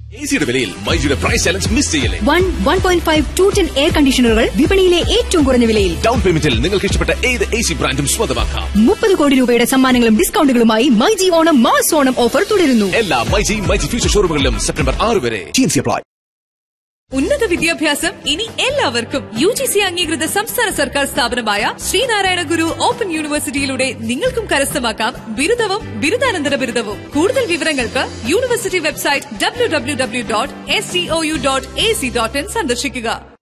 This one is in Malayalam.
എസിയുടെ വിലയിൽ മൈജിയുടെ പ്രൈസ് ചലഞ്ച് മിസ് ചെയ്യല്ലേ one one point five to ten air കണ്ടീഷണറുകൾ വിപണിയിലെ ഏറ്റവും കുറഞ്ഞ വിലയിൽ ഡൗൺ പേയ്മെന്റിൽ നിങ്ങൾക്ക് ഇഷ്ടപ്പെട്ട ഏത് എ സി ബ്രാൻഡും സ്വന്തമാക്കാം മുപ്പത് കോടി രൂപയുടെ സമ്മാനങ്ങളും ഡിസ്കൗണ്ടുകളുമായി മൈജി ഓണം മാസ് ഓണം ഓഫർ തുടരുന്നു എല്ലാ മൈജി മൈജി ഫ്യൂച്ചർ ഷോറൂമുകളിലും സെപ്റ്റംബർ ആറ് വരെ ടിഎൻസി അപ്ലൈ ഉന്നത വിദ്യാഭ്യാസം ഇനി എല്ലാവർക്കും യു ജി സി അംഗീകൃത സംസ്ഥാന സർക്കാർ സ്ഥാപനമായ ശ്രീനാരായണ ഗുരു ഓപ്പൺ യൂണിവേഴ്സിറ്റിയിലൂടെ നിങ്ങൾക്കും കരസ്ഥമാക്കാം ബിരുദവും ബിരുദാനന്തര ബിരുദവും കൂടുതൽ വിവരങ്ങൾക്ക് university website W W W dot S dot A C dot in സന്ദർശിക്കുക